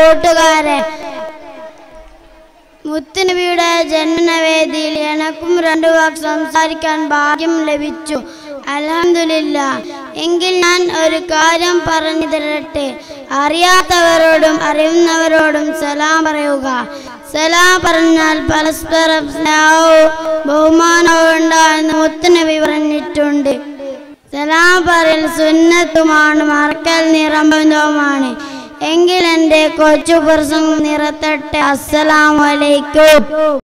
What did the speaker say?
കൂട്ടുകാരെ മുത്തുനബിയുടെ ജന്മവേദിയിൽ എനക്കും രണ്ടു വാക്ക് സംസാരിക്കാൻ ഭാഗ്യം ലഭിച്ചു അലഹമില്ല എങ്കിൽ ഞാൻ ഒരു കാര്യം പറഞ്ഞു തരട്ടെ അറിയാത്തവരോടും അറിയുന്നവരോടും സലാം പറയുക സലാം പറഞ്ഞാൽ പരസ്പരം സ്നേഹവും ബഹുമാനവും ഉണ്ടായെന്ന് മുത്തുനബി പറഞ്ഞിട്ടുണ്ട് സലാം പറയൽ സുന്നത്തുമാണ് മറക്കൽ നിറമ്പതുമാണ് എങ്കിൽ എൻ്റെ കൊച്ചു പ്രസംഗം നിറത്തട്ടെ അസ്സലാമലൈക്കും